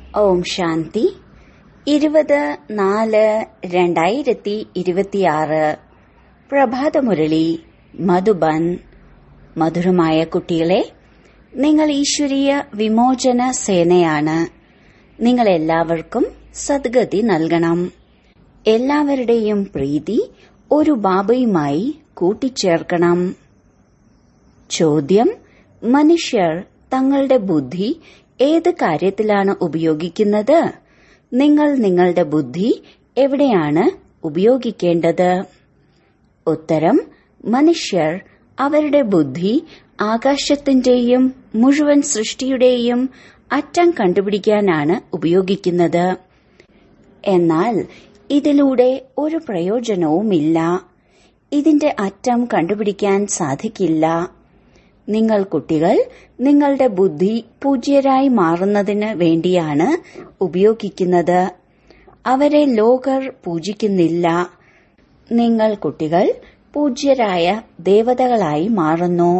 ഓം ശാന്തി ഇരുപത് നാല് രണ്ടായിരത്തി ഇരുപത്തിയാറ് പ്രഭാതമുരളി മധുബൻ മധുരമായ കുട്ടികളെ നിങ്ങൾ ഈശ്വരീയ വിമോചന സേനയാണ് നിങ്ങൾ എല്ലാവർക്കും സദ്ഗതി നൽകണം എല്ലാവരുടെയും പ്രീതി ഒരു ബാബയുമായി കൂട്ടിച്ചേർക്കണം ചോദ്യം മനുഷ്യർ തങ്ങളുടെ ബുദ്ധി ഏത് കാര്യത്തിലാണ് ഉപയോഗിക്കുന്നത് നിങ്ങൾ നിങ്ങളുടെ ബുദ്ധി എവിടെയാണ് ഉപയോഗിക്കേണ്ടത് ഉത്തരം മനുഷ്യർ അവരുടെ ബുദ്ധി ആകാശത്തിന്റെയും മുഴുവൻ സൃഷ്ടിയുടെയും അറ്റം കണ്ടുപിടിക്കാനാണ് ഉപയോഗിക്കുന്നത് എന്നാൽ ഇതിലൂടെ ഒരു പ്രയോജനവുമില്ല ഇതിന്റെ അറ്റം കണ്ടുപിടിക്കാൻ സാധിക്കില്ല നിങ്ങൾ കുട്ടികൾ നിങ്ങളുടെ ബുദ്ധി പൂജ്യരായി മാറുന്നതിന് വേണ്ടിയാണ് ഉപയോഗിക്കുന്നത് അവരെ ലോകർ പൂജിക്കുന്നില്ല നിങ്ങൾ കുട്ടികൾ പൂജ്യരായ ദേവതകളായി മാറുന്നു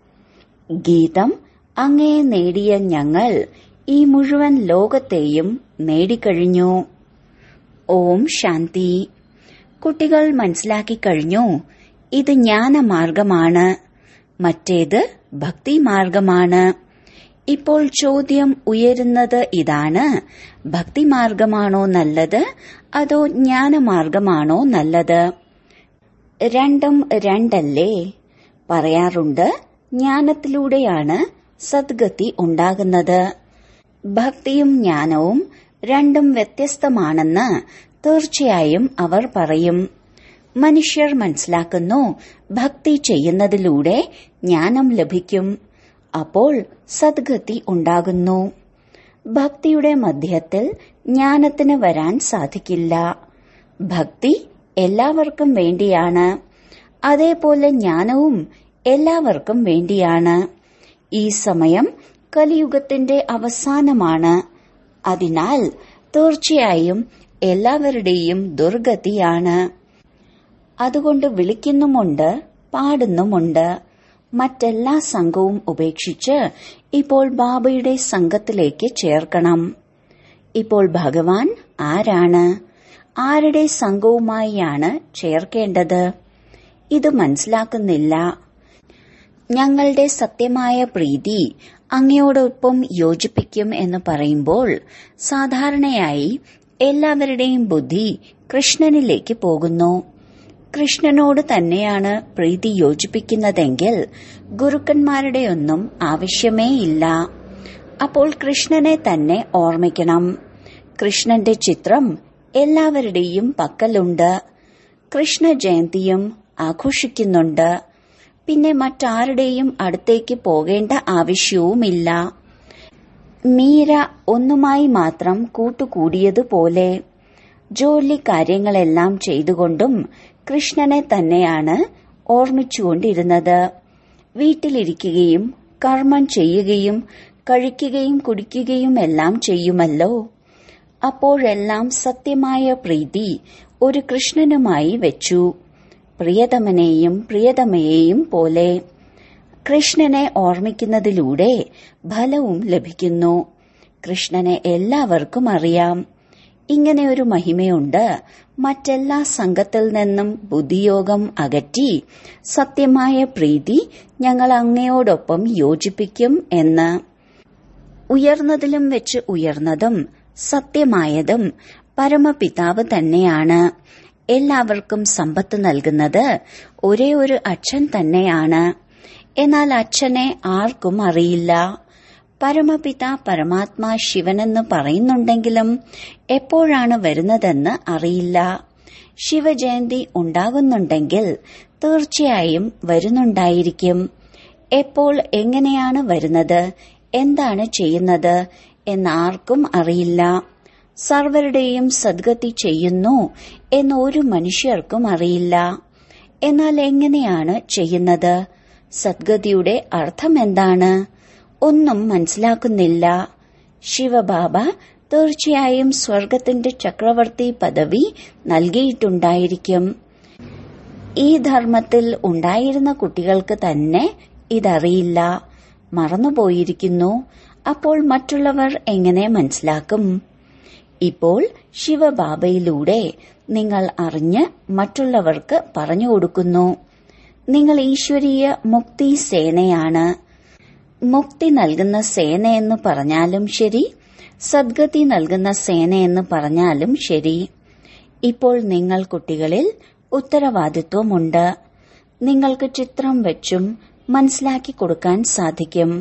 ഗീതം അങ്ങേ നേടിയ ഞങ്ങൾ ഈ മുഴുവൻ ലോകത്തെയും നേടിക്കഴിഞ്ഞു ഓം ശാന്തി കുട്ടികൾ മനസ്സിലാക്കി കഴിഞ്ഞു ഇത് ജ്ഞാനമാർഗമാണ് മറ്റേത് ഭക്തിമാർഗമാണ് ഇപ്പോൾ ചോദ്യം ഉയരുന്നത് ഇതാണ് ഭക്തിമാർഗമാണോ നല്ലത് അതോ ജ്ഞാനമാർഗമാണോ നല്ലത് രണ്ടും രണ്ടല്ലേ പറയാറുണ്ട് ജ്ഞാനത്തിലൂടെയാണ് സദ്ഗതി ഉണ്ടാകുന്നത് ഭക്തിയും ജ്ഞാനവും രണ്ടും വ്യത്യസ്തമാണെന്ന് തീർച്ചയായും അവർ പറയും മനുഷ്യർ മനസ്സിലാക്കുന്നു ഭക്തി ചെയ്യുന്നതിലൂടെ ജ്ഞാനം ലഭിക്കും അപ്പോൾ സദ്ഗതി ഉണ്ടാകുന്നു ഭക്തിയുടെ മധ്യത്തിൽ ജ്ഞാനത്തിന് വരാൻ സാധിക്കില്ല ഭക്തി എല്ലാവർക്കും വേണ്ടിയാണ് അതേപോലെ ജ്ഞാനവും എല്ലാവർക്കും വേണ്ടിയാണ് ഈ സമയം കലിയുഗത്തിന്റെ അവസാനമാണ് അതിനാൽ തീർച്ചയായും എല്ലാവരുടെയും ദുർഗതിയാണ് അതുകൊണ്ട് വിളിക്കുന്നുമുണ്ട് പാടുന്നുമുണ്ട് മറ്റെല്ലാ സംഘവും ഉപേക്ഷിച്ച് ഇപ്പോൾ ബാബയുടെ സംഘത്തിലേക്ക് ചേർക്കണം ഇപ്പോൾ ഭഗവാൻ ആരാണ് ആരുടെ സംഘവുമായാണ് ചേർക്കേണ്ടത് ഇത് മനസ്സിലാക്കുന്നില്ല ഞങ്ങളുടെ സത്യമായ പ്രീതി അങ്ങയോടൊപ്പം യോജിപ്പിക്കും എന്ന് പറയുമ്പോൾ സാധാരണയായി എല്ലാവരുടെയും ബുദ്ധി കൃഷ്ണനിലേക്ക് പോകുന്നു കൃഷ്ണനോട് തന്നെയാണ് പ്രീതി യോജിപ്പിക്കുന്നതെങ്കിൽ ഗുരുക്കന്മാരുടെയൊന്നും ആവശ്യമേ ഇല്ല അപ്പോൾ കൃഷ്ണനെ തന്നെ ഓർമ്മിക്കണം കൃഷ്ണന്റെ ചിത്രം എല്ലാവരുടെയും പക്കലുണ്ട് കൃഷ്ണ ജയന്തിയും ആഘോഷിക്കുന്നുണ്ട് പിന്നെ മറ്റാരുടെയും അടുത്തേക്ക് പോകേണ്ട ആവശ്യവുമില്ല മീര ഒന്നുമായി മാത്രം കൂട്ടുകൂടിയതുപോലെ ജോലി കാര്യങ്ങളെല്ലാം ചെയ്തുകൊണ്ടും കൃഷ്ണനെ തന്നെയാണ് ഓർമ്മിച്ചുകൊണ്ടിരുന്നത് വീട്ടിലിരിക്കുകയും കർമ്മം ചെയ്യുകയും കഴിക്കുകയും കുടിക്കുകയും എല്ലാം ചെയ്യുമല്ലോ അപ്പോഴെല്ലാം സത്യമായ പ്രീതി ഒരു കൃഷ്ണനുമായി വെച്ചു പ്രിയതമനെയും പ്രിയതമയെയും പോലെ കൃഷ്ണനെ ഓർമ്മിക്കുന്നതിലൂടെ ഫലവും ലഭിക്കുന്നു കൃഷ്ണനെ എല്ലാവർക്കും അറിയാം ഇങ്ങനെ ഒരു മഹിമയുണ്ട് മറ്റെല്ലാ സംഘത്തിൽ നിന്നും ബുദ്ധിയോഗം അകറ്റി സത്യമായ പ്രീതി ഞങ്ങൾ അങ്ങയോടൊപ്പം യോജിപ്പിക്കും എന്ന് ഉയർന്നതിലും വെച്ച് ഉയർന്നതും സത്യമായതും പരമപിതാവ് തന്നെയാണ് എല്ലാവർക്കും സമ്പത്ത് നൽകുന്നത് ഒരേ ഒരു അച്ഛൻ തന്നെയാണ് എന്നാൽ അച്ഛനെ ആർക്കും അറിയില്ല പരമപിത പരമാത്മാ ശിവനെന്ന് പറയുന്നുണ്ടെങ്കിലും എപ്പോഴാണ് വരുന്നതെന്ന് അറിയില്ല ശിവജയന്തി ഉണ്ടാകുന്നുണ്ടെങ്കിൽ തീർച്ചയായും വരുന്നുണ്ടായിരിക്കും എപ്പോൾ എങ്ങനെയാണ് വരുന്നത് എന്താണ് ചെയ്യുന്നത് എന്നാർക്കും അറിയില്ല സർവരുടെയും സദ്ഗതി ചെയ്യുന്നു എന്ന് ഒരു മനുഷ്യർക്കും അറിയില്ല എന്നാൽ എങ്ങനെയാണ് ചെയ്യുന്നത് സദ്ഗതിയുടെ അർത്ഥം എന്താണ് ഒന്നും മനസ്സിലാക്കുന്നില്ല ശിവബാബ തീർച്ചയായും സ്വർഗത്തിന്റെ ചക്രവർത്തി പദവി നൽകിയിട്ടുണ്ടായിരിക്കും ഈ ധർമ്മത്തിൽ ഉണ്ടായിരുന്ന കുട്ടികൾക്ക് തന്നെ ഇതറിയില്ല മറന്നുപോയിരിക്കുന്നു അപ്പോൾ മറ്റുള്ളവർ എങ്ങനെ മനസ്സിലാക്കും ഇപ്പോൾ ശിവബാബയിലൂടെ നിങ്ങൾ അറിഞ്ഞ് മറ്റുള്ളവർക്ക് പറഞ്ഞു കൊടുക്കുന്നു നിങ്ങൾ ഈശ്വരീയ മുക്തി സേനയാണ് മുക്തി നൽകുന്ന സേനയെന്ന് പറഞ്ഞാലും ശരി സദ്ഗതി നൽകുന്ന സേനയെന്ന് പറഞ്ഞാലും ശരി ഇപ്പോൾ നിങ്ങൾ കുട്ടികളിൽ ഉത്തരവാദിത്വമുണ്ട് നിങ്ങൾക്ക് ചിത്രം വെച്ചും മനസ്സിലാക്കി കൊടുക്കാൻ സാധിക്കും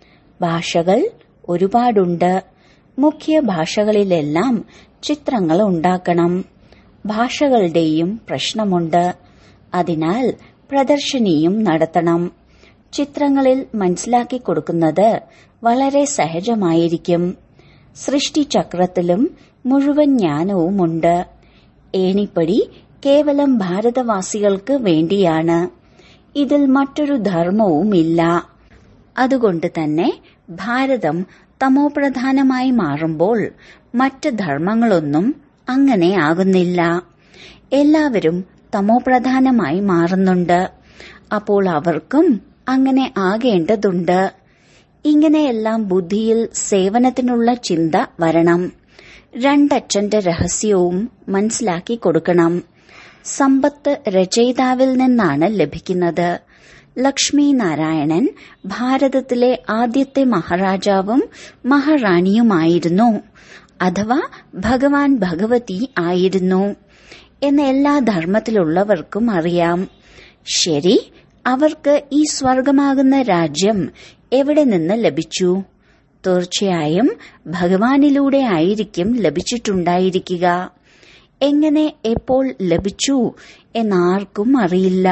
ഭാഷകൾ ഒരുപാടുണ്ട് മുഖ്യ ഭാഷകളിലെല്ലാം ചിത്രങ്ങൾ ഉണ്ടാക്കണം ഭാഷകളുടെയും പ്രശ്നമുണ്ട് അതിനാൽ പ്രദർശനിയും നടത്തണം ചിത്രങ്ങളിൽ മനസ്സിലാക്കി കൊടുക്കുന്നത് വളരെ സഹജമായിരിക്കും സൃഷ്ടിചക്രത്തിലും മുഴുവൻ ജ്ഞാനവുമുണ്ട് ഏണിപ്പടി കേവലം ഭാരതവാസികൾക്ക് വേണ്ടിയാണ് ഇതിൽ മറ്റൊരു ധർമ്മവുമില്ല അതുകൊണ്ട് തന്നെ ഭാരതം തമോപ്രധാനമായി മാറുമ്പോൾ മറ്റ് ധർമ്മങ്ങളൊന്നും അങ്ങനെ ആകുന്നില്ല എല്ലാവരും തമോപ്രധാനമായി മാറുന്നുണ്ട് അപ്പോൾ അവർക്കും അങ്ങനെ ആകേണ്ടതുണ്ട് ഇങ്ങനെയെല്ലാം ബുദ്ധിയിൽ സേവനത്തിനുള്ള ചിന്ത വരണം രണ്ടച്ഛന്റെ രഹസ്യവും മനസ്സിലാക്കി കൊടുക്കണം സമ്പത്ത് രചയിതാവിൽ നിന്നാണ് ലഭിക്കുന്നത് ലക്ഷ്മി നാരായണൻ ഭാരതത്തിലെ ആദ്യത്തെ മഹാരാജാവും മഹാറാണിയുമായിരുന്നു അഥവാ ഭഗവാൻ ഭഗവതി ആയിരുന്നു എന്ന് എല്ലാ ധർമ്മത്തിലുള്ളവർക്കും അറിയാം ശരി അവർക്ക് ഈ സ്വർഗമാകുന്ന രാജ്യം എവിടെ നിന്ന് ലഭിച്ചു തീർച്ചയായും ഭഗവാനിലൂടെ ആയിരിക്കും ലഭിച്ചിട്ടുണ്ടായിരിക്കുക എങ്ങനെ എപ്പോൾ ലഭിച്ചു എന്നാർക്കും അറിയില്ല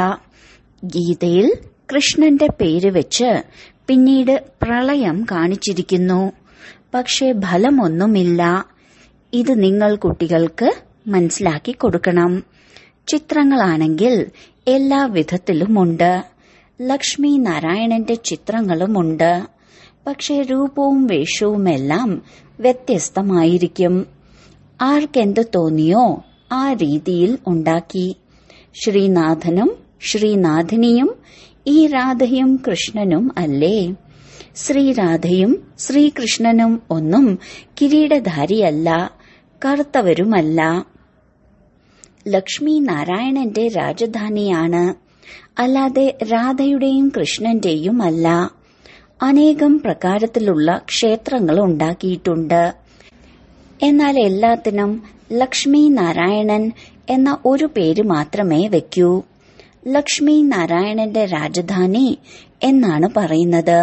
ഗീതയിൽ കൃഷ്ണന്റെ പേര് വെച്ച് പിന്നീട് പ്രളയം കാണിച്ചിരിക്കുന്നു പക്ഷെ ഫലമൊന്നുമില്ല ഇത് നിങ്ങൾ കുട്ടികൾക്ക് മനസ്സിലാക്കി കൊടുക്കണം ചിത്രങ്ങളാണെങ്കിൽ എല്ലാ വിധത്തിലുമുണ്ട് ലക്ഷ്മി നാരായണന്റെ ചിത്രങ്ങളുമുണ്ട് പക്ഷെ രൂപവും വേഷവുമെല്ലാം വ്യത്യസ്തമായിരിക്കും ആർക്കെന്ത് തോന്നിയോ ആ രീതിയിൽ ഉണ്ടാക്കി ശ്രീനാഥനും ശ്രീനാഥിനിയും ഈ രാധയും കൃഷ്ണനും അല്ലേ ശ്രീരാധയും ശ്രീകൃഷ്ണനും ഒന്നും കിരീടധാരിയല്ല കറുത്തവരുമല്ല ലക്ഷ്മി നാരായണന്റെ രാജധാനിയാണ് അല്ലാതെ രാധയുടെയും കൃഷ്ണന്റെയും അല്ല അനേകം പ്രകാരത്തിലുള്ള ക്ഷേത്രങ്ങൾ ഉണ്ടാക്കിയിട്ടുണ്ട് എന്നാൽ എല്ലാത്തിനും ലക്ഷ്മി നാരായണൻ എന്ന ഒരു പേര് മാത്രമേ വെക്കൂ ലക്ഷ്മി നാരായണന്റെ രാജധാനി എന്നാണ് പറയുന്നത്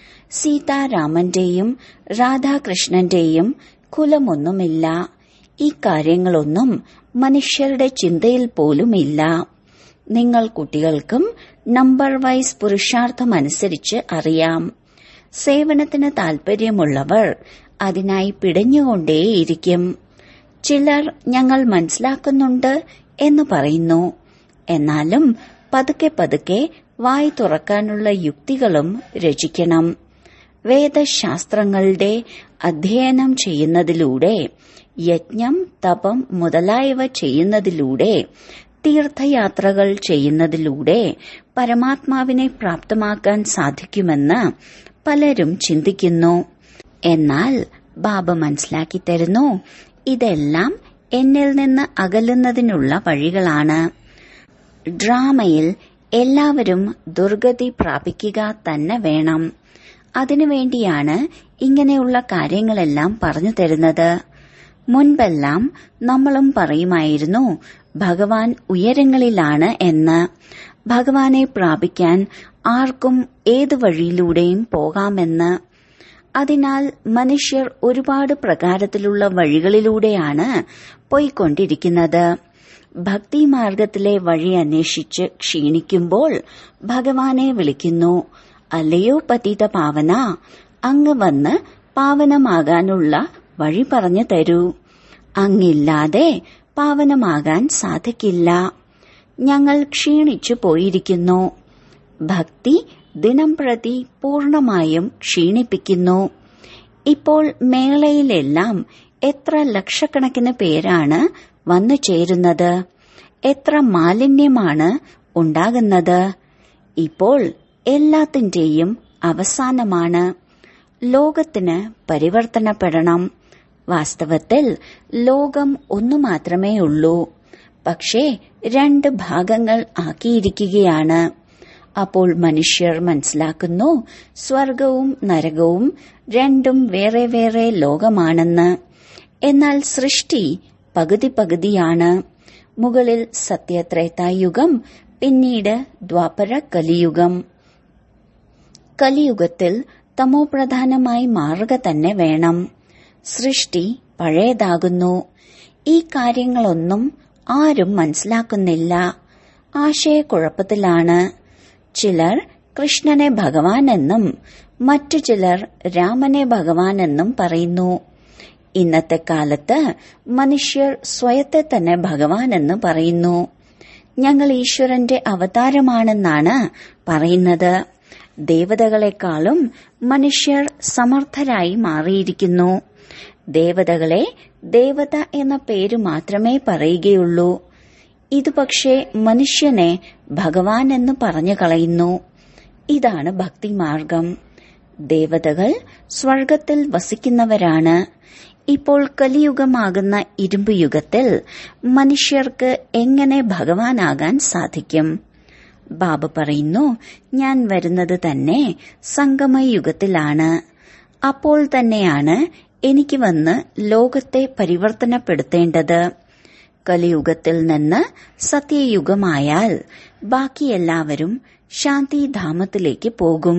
സീതാരാമന്റെയും രാധാകൃഷ്ണന്റെയും കുലമൊന്നുമില്ല ഈ കാര്യങ്ങളൊന്നും മനുഷ്യരുടെ ചിന്തയിൽ പോലുമില്ല നിങ്ങൾ കുട്ടികൾക്കും നമ്പർ വൈസ് പുരുഷാർത്ഥമനുസരിച്ച് അറിയാം സേവനത്തിന് താൽപര്യമുള്ളവർ അതിനായി പിടഞ്ഞുകൊണ്ടേയിരിക്കും ചിലർ ഞങ്ങൾ മനസ്സിലാക്കുന്നുണ്ട് എന്ന് പറയുന്നു എന്നാലും പതുക്കെ പതുക്കെ വായി തുറക്കാനുള്ള യുക്തികളും രചിക്കണം വേദശാസ്ത്രങ്ങളുടെ അധ്യയനം ചെയ്യുന്നതിലൂടെ യജ്ഞം തപം മുതലായവ ചെയ്യുന്നതിലൂടെ തീർത്ഥയാത്രകൾ ചെയ്യുന്നതിലൂടെ പരമാത്മാവിനെ പ്രാപ്തമാക്കാൻ സാധിക്കുമെന്ന് പലരും ചിന്തിക്കുന്നു എന്നാൽ ബാബ മനസ്സിലാക്കി തരുന്നു ഇതെല്ലാം എന്നിൽ നിന്ന് അകലുന്നതിനുള്ള വഴികളാണ് ഡ്രാമയിൽ എല്ലാവരും ദുർഗതി പ്രാപിക്കുക തന്നെ വേണം അതിനുവേണ്ടിയാണ് ഇങ്ങനെയുള്ള കാര്യങ്ങളെല്ലാം പറഞ്ഞു തരുന്നത് മുൻപെല്ലാം നമ്മളും പറയുമായിരുന്നു ഭഗവാൻ ഉയരങ്ങളിലാണ് എന്ന് ഭഗവാനെ പ്രാപിക്കാൻ ആർക്കും ഏതു വഴിയിലൂടെയും പോകാമെന്ന് അതിനാൽ മനുഷ്യർ ഒരുപാട് പ്രകാരത്തിലുള്ള വഴികളിലൂടെയാണ് പോയിക്കൊണ്ടിരിക്കുന്നത് ഭക്തിമാർഗത്തിലെ വഴി അന്വേഷിച്ച് ക്ഷീണിക്കുമ്പോൾ ഭഗവാനെ വിളിക്കുന്നു അല്ലയോ പതിത പാവന അങ്ങ് വന്ന് പാവനമാകാനുള്ള വഴി പറഞ്ഞു തരൂ അങ്ങില്ലാതെ പാവനമാകാൻ സാധിക്കില്ല ഞങ്ങൾ ക്ഷീണിച്ചു പോയിരിക്കുന്നു ഭക്തി ദിനം പ്രതി പൂർണമായും ക്ഷീണിപ്പിക്കുന്നു ഇപ്പോൾ മേളയിലെല്ലാം എത്ര ലക്ഷക്കണക്കിന് പേരാണ് വന്നു ചേരുന്നത് എത്ര മാലിന്യമാണ് ഉണ്ടാകുന്നത് ഇപ്പോൾ എല്ലാത്തിന്റെയും അവസാനമാണ് ലോകത്തിന് പരിവർത്തനപ്പെടണം വാസ്തവത്തിൽ ലോകം ഒന്നു മാത്രമേ ഉള്ളൂ പക്ഷേ രണ്ട് ഭാഗങ്ങൾ ആക്കിയിരിക്കുകയാണ് അപ്പോൾ മനുഷ്യർ മനസ്സിലാക്കുന്നു സ്വർഗവും നരകവും രണ്ടും വേറെ വേറെ ലോകമാണെന്ന് എന്നാൽ സൃഷ്ടി പകുതി പകുതിയാണ് മുകളിൽ സത്യത്രേതായുഗം പിന്നീട് ദ്വാപര കലിയുഗം കലിയുഗത്തിൽ തമോപ്രധാനമായി മാറുക തന്നെ വേണം സൃഷ്ടി പഴയതാകുന്നു ഈ കാര്യങ്ങളൊന്നും ആരും മനസ്സിലാക്കുന്നില്ല ആശയക്കുഴപ്പത്തിലാണ് ചിലർ കൃഷ്ണനെ ഭഗവാൻ എന്നും മറ്റു ചിലർ രാമനെ ഭഗവാൻ എന്നും പറയുന്നു ഇന്നത്തെ കാലത്ത് മനുഷ്യർ സ്വയത്തെ തന്നെ ഭഗവാൻ എന്ന് പറയുന്നു ഞങ്ങൾ ഈശ്വരന്റെ അവതാരമാണെന്നാണ് പറയുന്നത് ദേവതകളെക്കാളും മനുഷ്യർ സമർത്ഥരായി മാറിയിരിക്കുന്നു ദേവതകളെ ദേവത എന്ന പേര് മാത്രമേ പറയുകയുള്ളൂ ഇത് പക്ഷേ മനുഷ്യനെ ഭഗവാൻ എന്ന് പറഞ്ഞു കളയുന്നു ഇതാണ് ഭക്തിമാർഗം ദേവതകൾ സ്വർഗത്തിൽ വസിക്കുന്നവരാണ് ഇപ്പോൾ കലിയുഗമാകുന്ന ഇരുമ്പ് യുഗത്തിൽ മനുഷ്യർക്ക് എങ്ങനെ ഭഗവാനാകാൻ സാധിക്കും ബാബ പറയുന്നു ഞാൻ വരുന്നത് തന്നെ സംഗമയുഗത്തിലാണ് അപ്പോൾ തന്നെയാണ് എനിക്ക് വന്ന് ലോകത്തെ പരിവർത്തനപ്പെടുത്തേണ്ടത് കലിയുഗത്തിൽ നിന്ന് സത്യയുഗമായാൽ ബാക്കി എല്ലാവരും ശാന്തിധാമത്തിലേക്ക് പോകും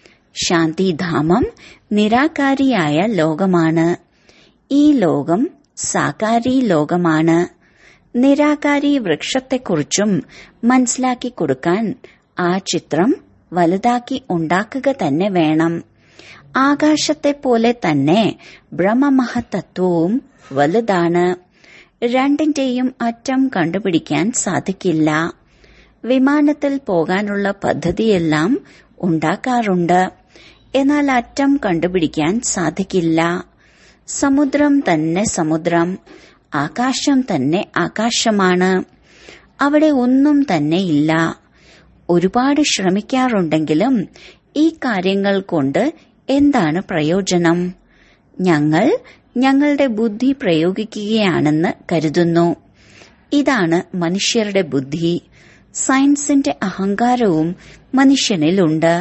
ശാന്തിധാമം നിരാകാരിയായ ലോകമാണ് ഈ ലോകം സാകാരി ലോകമാണ് നിരാകാരി വൃക്ഷത്തെക്കുറിച്ചും മനസ്സിലാക്കി കൊടുക്കാൻ ആ ചിത്രം വലുതാക്കി ഉണ്ടാക്കുക തന്നെ വേണം ആകാശത്തെ പോലെ തന്നെ ബ്രഹ്മമഹത്തത്വവും വലുതാണ് രണ്ടിന്റെയും അറ്റം കണ്ടുപിടിക്കാൻ സാധിക്കില്ല വിമാനത്തിൽ പോകാനുള്ള പദ്ധതിയെല്ലാം ഉണ്ടാക്കാറുണ്ട് എന്നാൽ അറ്റം കണ്ടുപിടിക്കാൻ സാധിക്കില്ല സമുദ്രം തന്നെ സമുദ്രം ആകാശം തന്നെ ആകാശമാണ് അവിടെ ഒന്നും തന്നെ ഇല്ല ഒരുപാട് ശ്രമിക്കാറുണ്ടെങ്കിലും ഈ കാര്യങ്ങൾ കൊണ്ട് എന്താണ് പ്രയോജനം ഞങ്ങൾ ഞങ്ങളുടെ ബുദ്ധി പ്രയോഗിക്കുകയാണെന്ന് കരുതുന്നു ഇതാണ് മനുഷ്യരുടെ ബുദ്ധി സയൻസിന്റെ അഹങ്കാരവും മനുഷ്യനിലുണ്ട്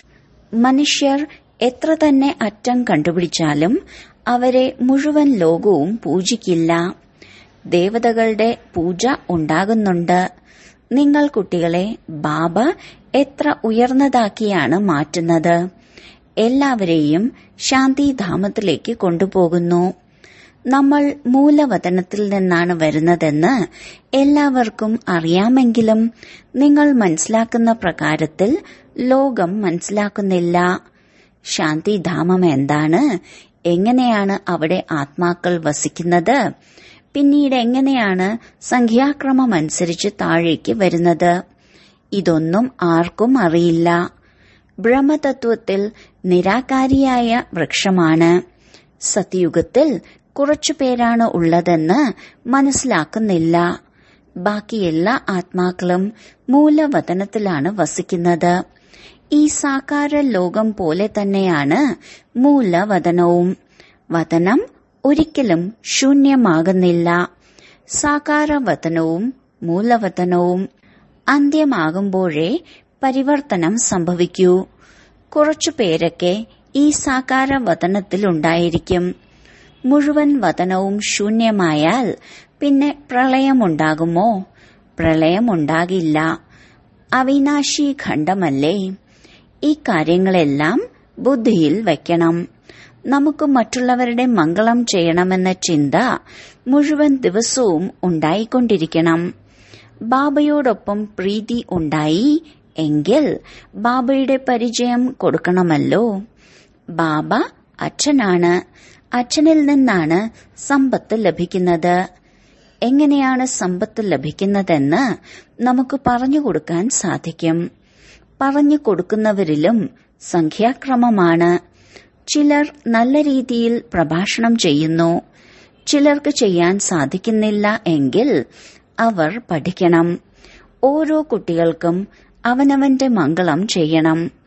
മനുഷ്യർ എത്ര തന്നെ അറ്റം കണ്ടുപിടിച്ചാലും അവരെ മുഴുവൻ ലോകവും പൂജിക്കില്ല ദേവതകളുടെ പൂജ ഉണ്ടാകുന്നുണ്ട് നിങ്ങൾ കുട്ടികളെ ബാബ എത്ര ഉയർന്നതാക്കിയാണ് മാറ്റുന്നത് എല്ലാവരെയും ശാന്തിധാമത്തിലേക്ക് കൊണ്ടുപോകുന്നു നമ്മൾ മൂലവതനത്തിൽ നിന്നാണ് വരുന്നതെന്ന് എല്ലാവർക്കും അറിയാമെങ്കിലും നിങ്ങൾ മനസ്സിലാക്കുന്ന പ്രകാരത്തിൽ ലോകം മനസ്സിലാക്കുന്നില്ല ശാന്തിധാമം എന്താണ് എങ്ങനെയാണ് അവിടെ ആത്മാക്കൾ വസിക്കുന്നത് പിന്നീട് എങ്ങനെയാണ് സംഖ്യാക്രമം അനുസരിച്ച് താഴേക്ക് വരുന്നത് ഇതൊന്നും ആർക്കും അറിയില്ല ബ്രഹ്മതത്വത്തിൽ നിരാകാരിയായ വൃക്ഷമാണ് സത്യയുഗത്തിൽ കുറച്ചു പേരാണ് ഉള്ളതെന്ന് മനസ്സിലാക്കുന്നില്ല ബാക്കി എല്ലാ ആത്മാക്കളും മൂലവതനത്തിലാണ് വസിക്കുന്നത് ഈ സാകാര ലോകം പോലെ തന്നെയാണ് മൂലവതനവും വതനം ഒരിക്കലും ശൂന്യമാകുന്നില്ല സാകാരവതനവും മൂലവതനവും അന്ത്യമാകുമ്പോഴേ പരിവർത്തനം സംഭവിക്കൂ കുറച്ചു പേരൊക്കെ ഈ സാകാര വതനത്തിലുണ്ടായിരിക്കും മുഴുവൻ വതനവും ശൂന്യമായാൽ പിന്നെ പ്രളയമുണ്ടാകുമോ പ്രളയമുണ്ടാകില്ല അവിനാശി ഖണ്ഡമല്ലേ ഈ കാര്യങ്ങളെല്ലാം ബുദ്ധിയിൽ വയ്ക്കണം നമുക്ക് മറ്റുള്ളവരുടെ മംഗളം ചെയ്യണമെന്ന ചിന്ത മുഴുവൻ ദിവസവും ഉണ്ടായിക്കൊണ്ടിരിക്കണം ബാബയോടൊപ്പം പ്രീതി ഉണ്ടായി എങ്കിൽ ബാബയുടെ പരിചയം കൊടുക്കണമല്ലോ ബാബ അച്ഛനാണ് അച്ഛനിൽ നിന്നാണ് സമ്പത്ത് ലഭിക്കുന്നത് എങ്ങനെയാണ് സമ്പത്ത് ലഭിക്കുന്നതെന്ന് നമുക്ക് പറഞ്ഞു കൊടുക്കാൻ സാധിക്കും പറഞ്ഞു കൊടുക്കുന്നവരിലും സംഖ്യാക്രമമാണ് ചിലർ നല്ല രീതിയിൽ പ്രഭാഷണം ചെയ്യുന്നു ചിലർക്ക് ചെയ്യാൻ സാധിക്കുന്നില്ല എങ്കിൽ അവർ പഠിക്കണം ഓരോ കുട്ടികൾക്കും അവനവന്റെ മംഗളം ചെയ്യണം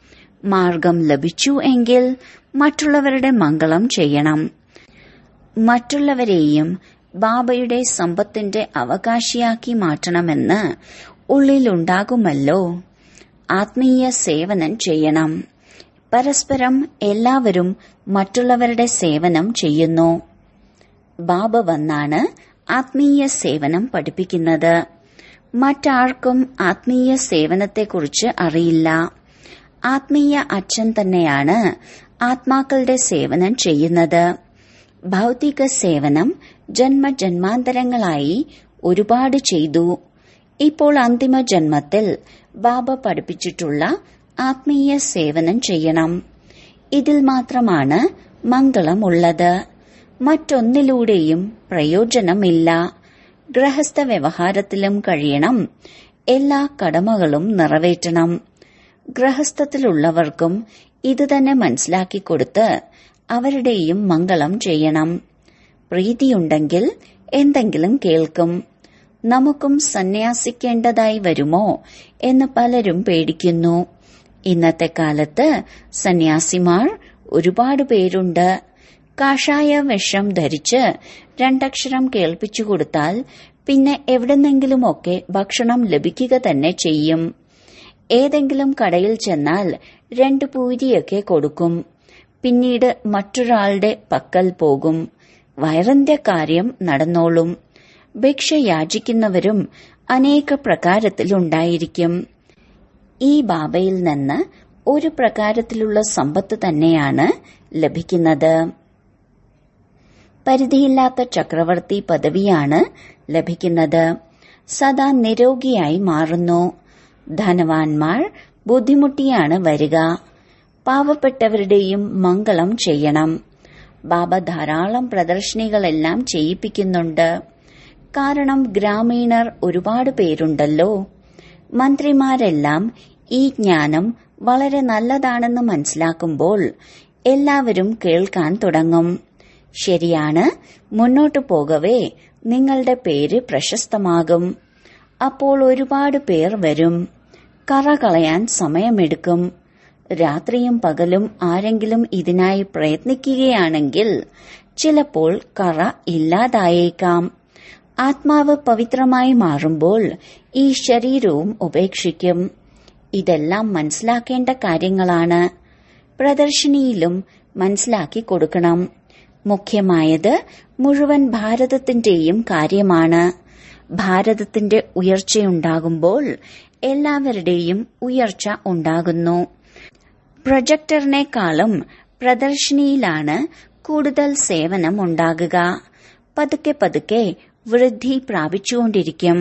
മാർഗം ലഭിച്ചു എങ്കിൽ മറ്റുള്ളവരുടെ മംഗളം ചെയ്യണം മറ്റുള്ളവരെയും ബാബയുടെ സമ്പത്തിന്റെ അവകാശിയാക്കി മാറ്റണമെന്ന് ഉള്ളിലുണ്ടാകുമല്ലോ ആത്മീയ സേവനം ചെയ്യണം പരസ്പരം എല്ലാവരും മറ്റുള്ളവരുടെ സേവനം ചെയ്യുന്നു ബാബ വന്നാണ് ആത്മീയ സേവനം പഠിപ്പിക്കുന്നത് മറ്റാർക്കും ആത്മീയ സേവനത്തെക്കുറിച്ച് അറിയില്ല ആത്മീയ അച്ഛൻ തന്നെയാണ് ആത്മാക്കളുടെ സേവനം ചെയ്യുന്നത് ഭൗതിക സേവനം ജന്മജന്മാന്തരങ്ങളായി ഒരുപാട് ചെയ്തു ഇപ്പോൾ അന്തിമ ജന്മത്തിൽ ബാബ പഠിപ്പിച്ചിട്ടുള്ള ആത്മീയ സേവനം ചെയ്യണം ഇതിൽ മാത്രമാണ് മംഗളമുള്ളത് മറ്റൊന്നിലൂടെയും പ്രയോജനമില്ല ഗൃഹസ്ഥ വ്യവഹാരത്തിലും കഴിയണം എല്ലാ കടമകളും നിറവേറ്റണം ഗൃഹസ്ഥത്തിലുള്ളവർക്കും ഇത് തന്നെ മനസ്സിലാക്കി കൊടുത്ത് അവരുടെയും മംഗളം ചെയ്യണം പ്രീതിയുണ്ടെങ്കിൽ എന്തെങ്കിലും കേൾക്കും നമുക്കും സന്യാസിക്കേണ്ടതായി വരുമോ എന്ന് പലരും പേടിക്കുന്നു ഇന്നത്തെ കാലത്ത് സന്യാസിമാർ ഒരുപാട് പേരുണ്ട് കാഷായ വിഷം ധരിച്ച് രണ്ടക്ഷരം കേൾപ്പിച്ചു കൊടുത്താൽ പിന്നെ എവിടെന്നെങ്കിലുമൊക്കെ ഭക്ഷണം ലഭിക്കുക തന്നെ ചെയ്യും ഏതെങ്കിലും കടയിൽ ചെന്നാൽ രണ്ട് പൂരിയൊക്കെ കൊടുക്കും പിന്നീട് മറ്റൊരാളുടെ പക്കൽ പോകും വയറിന്റെ കാര്യം നടന്നോളും ഭിക്ഷ യാചിക്കുന്നവരും അനേക പ്രകാരത്തിലുണ്ടായിരിക്കും ഈ ബാബയിൽ നിന്ന് ഒരു പ്രകാരത്തിലുള്ള സമ്പത്ത് തന്നെയാണ് ലഭിക്കുന്നത് പരിധിയില്ലാത്ത ചക്രവർത്തി പദവിയാണ് ലഭിക്കുന്നത് സദാ നിരോഗിയായി മാറുന്നു ധനവാന്മാർ ബുദ്ധിമുട്ടിയാണ് വരിക പാവപ്പെട്ടവരുടെയും മംഗളം ചെയ്യണം ബാബ ധാരാളം പ്രദർശനികളെല്ലാം ചെയ്യിപ്പിക്കുന്നുണ്ട് കാരണം ഗ്രാമീണർ ഒരുപാട് പേരുണ്ടല്ലോ മന്ത്രിമാരെല്ലാം ഈ ജ്ഞാനം വളരെ നല്ലതാണെന്ന് മനസ്സിലാക്കുമ്പോൾ എല്ലാവരും കേൾക്കാൻ തുടങ്ങും ശരിയാണ് മുന്നോട്ടു പോകവേ നിങ്ങളുടെ പേര് പ്രശസ്തമാകും അപ്പോൾ ഒരുപാട് പേർ വരും കറ കളയാൻ സമയമെടുക്കും രാത്രിയും പകലും ആരെങ്കിലും ഇതിനായി പ്രയത്നിക്കുകയാണെങ്കിൽ ചിലപ്പോൾ കറ ഇല്ലാതായേക്കാം ആത്മാവ് പവിത്രമായി മാറുമ്പോൾ ഈ ശരീരവും ഉപേക്ഷിക്കും ഇതെല്ലാം മനസ്സിലാക്കേണ്ട കാര്യങ്ങളാണ് പ്രദർശിനിയിലും മനസ്സിലാക്കി കൊടുക്കണം മുഖ്യമായത് മുഴുവൻ ഭാരതത്തിന്റെയും കാര്യമാണ് ഭാരതത്തിന്റെ ഉയർച്ചയുണ്ടാകുമ്പോൾ എല്ലാവരുടെയും ഉയർച്ച ഉണ്ടാകുന്നു പ്രൊജക്ടറിനേക്കാളും പ്രദർശിനിയിലാണ് കൂടുതൽ സേവനം ഉണ്ടാകുക പതുക്കെ പതുക്കെ വൃദ്ധി പ്രാപിച്ചുകൊണ്ടിരിക്കും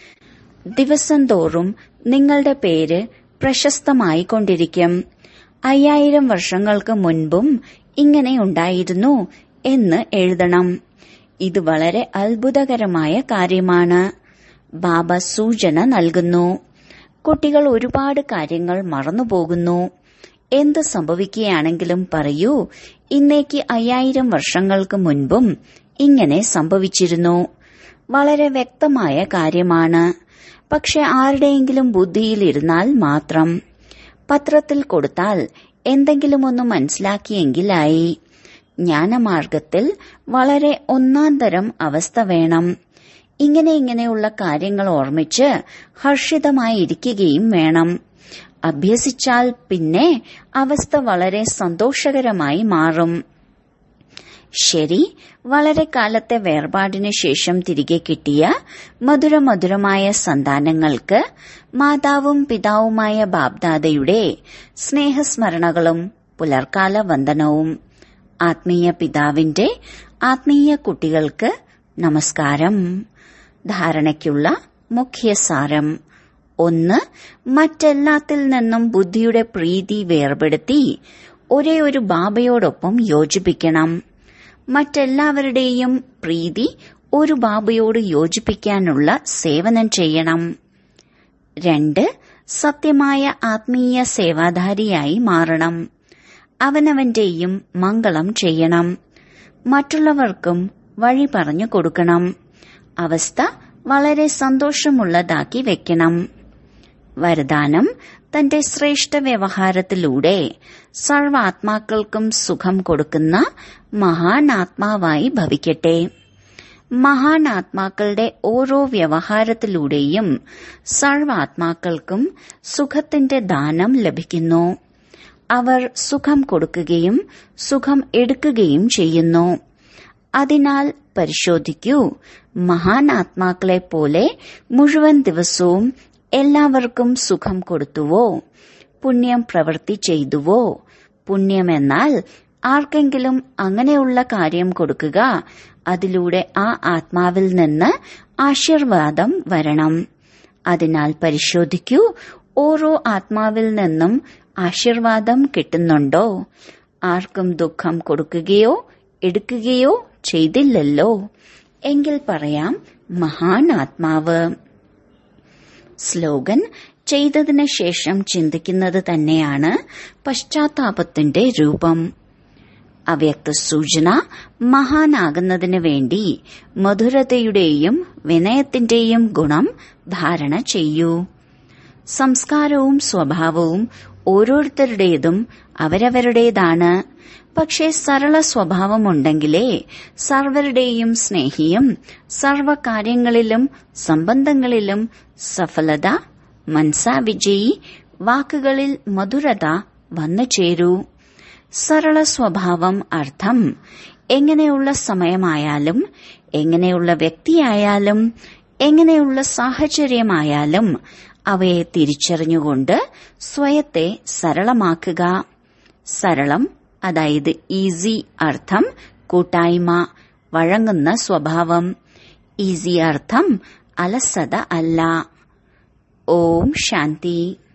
ദിവസം തോറും നിങ്ങളുടെ പേര് പ്രശസ്തമായിക്കൊണ്ടിരിക്കും അയ്യായിരം വർഷങ്ങൾക്ക് മുൻപും ഇങ്ങനെ ഉണ്ടായിരുന്നു എന്ന് എഴുതണം ഇത് വളരെ അത്ഭുതകരമായ കാര്യമാണ് ബാബ സൂചന നൽകുന്നു കുട്ടികൾ ഒരുപാട് കാര്യങ്ങൾ മറന്നുപോകുന്നു എന്ത് സംഭവിക്കുകയാണെങ്കിലും പറയൂ ഇന്നേക്ക് അയ്യായിരം വർഷങ്ങൾക്ക് മുൻപും ഇങ്ങനെ സംഭവിച്ചിരുന്നു വളരെ വ്യക്തമായ കാര്യമാണ് പക്ഷെ ആരുടെയെങ്കിലും ബുദ്ധിയിലിരുന്നാൽ മാത്രം പത്രത്തിൽ കൊടുത്താൽ എന്തെങ്കിലും ഒന്ന് മനസ്സിലാക്കിയെങ്കിലായി ജ്ഞാനമാർഗത്തിൽ വളരെ ഒന്നാന്തരം അവസ്ഥ വേണം ഇങ്ങനെ ഇങ്ങനെയുള്ള കാര്യങ്ങൾ ഓർമ്മിച്ച് ഹർഷിതമായിരിക്കുകയും വേണം അഭ്യസിച്ചാൽ പിന്നെ അവസ്ഥ വളരെ സന്തോഷകരമായി മാറും ശരി വളരെ കാലത്തെ വേർപാടിനു ശേഷം തിരികെ കിട്ടിയ മധുരമധുരമായ സന്താനങ്ങൾക്ക് മാതാവും പിതാവുമായ ബാബ്ദാദയുടെ സ്നേഹസ്മരണകളും പുലർക്കാല വന്ദനവും ആത്മീയ പിതാവിന്റെ ആത്മീയ കുട്ടികൾക്ക് നമസ്കാരം ധാരണയ്ക്കുള്ള മുഖ്യസാരം ഒന്ന് മറ്റെല്ലാത്തിൽ നിന്നും ബുദ്ധിയുടെ പ്രീതി വേർപെടുത്തി ഒരേ ഒരു ബാബയോടൊപ്പം യോജിപ്പിക്കണം മറ്റെല്ലാവരുടെയും പ്രീതി ഒരു ബാബയോട് യോജിപ്പിക്കാനുള്ള സേവനം ചെയ്യണം രണ്ട് സത്യമായ ആത്മീയ സേവാധാരിയായി മാറണം അവനവന്റെയും മംഗളം ചെയ്യണം മറ്റുള്ളവർക്കും വഴി പറഞ്ഞു കൊടുക്കണം അവസ്ഥ വളരെ സന്തോഷമുള്ളതാക്കി വെക്കണം വരദാനം തന്റെ ശ്രേഷ്ഠ വ്യവഹാരത്തിലൂടെ സർവാത്മാക്കൾക്കും സുഖം കൊടുക്കുന്ന മഹാനാത്മാവായി ഭവിക്കട്ടെ മഹാനാത്മാക്കളുടെ ഓരോ വ്യവഹാരത്തിലൂടെയും സർവാത്മാക്കൾക്കും സുഖത്തിന്റെ ദാനം ലഭിക്കുന്നു അവർ സുഖം കൊടുക്കുകയും സുഖം എടുക്കുകയും ചെയ്യുന്നു അതിനാൽ പരിശോധിക്കൂ മഹാനാത്മാക്കളെ പോലെ മുഴുവൻ ദിവസവും എല്ലാവർക്കും സുഖം കൊടുത്തുവോ പുണ്യം പ്രവൃത്തി ചെയ്തുവോ പുണ്യമെന്നാൽ ആർക്കെങ്കിലും അങ്ങനെയുള്ള കാര്യം കൊടുക്കുക അതിലൂടെ ആ ആത്മാവിൽ നിന്ന് ആശീർവാദം വരണം അതിനാൽ പരിശോധിക്കൂ ഓരോ ആത്മാവിൽ നിന്നും ആശീർവാദം കിട്ടുന്നുണ്ടോ ആർക്കും ദുഃഖം കൊടുക്കുകയോ എടുക്കുകയോ ചെയ്തില്ലല്ലോ എങ്കിൽ പറയാം മഹാനാത്മാവ് സ്ലോഗൻ ചെയ്തതിനു ശേഷം ചിന്തിക്കുന്നത് തന്നെയാണ് പശ്ചാത്താപത്തിന്റെ രൂപം അവ്യക്ത സൂചന മഹാനാകുന്നതിന് വേണ്ടി മധുരതയുടെയും വിനയത്തിന്റെയും ഗുണം ധാരണ ചെയ്യൂ സംസ്കാരവും സ്വഭാവവും ഓരോരുത്തരുടേതും അവരവരുടേതാണ് പക്ഷേ സരള സ്വഭാവമുണ്ടെങ്കിലേ സർവരുടെയും സ്നേഹിയും സർവകാര്യങ്ങളിലും സംബന്ധങ്ങളിലും സഫലത മൻസാവിജയി വാക്കുകളിൽ മധുരത വന്നു ചേരൂ സരള സ്വഭാവം അർത്ഥം എങ്ങനെയുള്ള സമയമായാലും എങ്ങനെയുള്ള വ്യക്തിയായാലും എങ്ങനെയുള്ള സാഹചര്യമായാലും അവയെ തിരിച്ചറിഞ്ഞുകൊണ്ട് സ്വയത്തെ സരളമാക്കുക സരളം അതായത് ഈസി അർത്ഥം കൂട്ടായ്മ വഴങ്ങുന്ന സ്വഭാവം ഈസി അർത്ഥം അലസത അല്ല ഓം ശാന്തി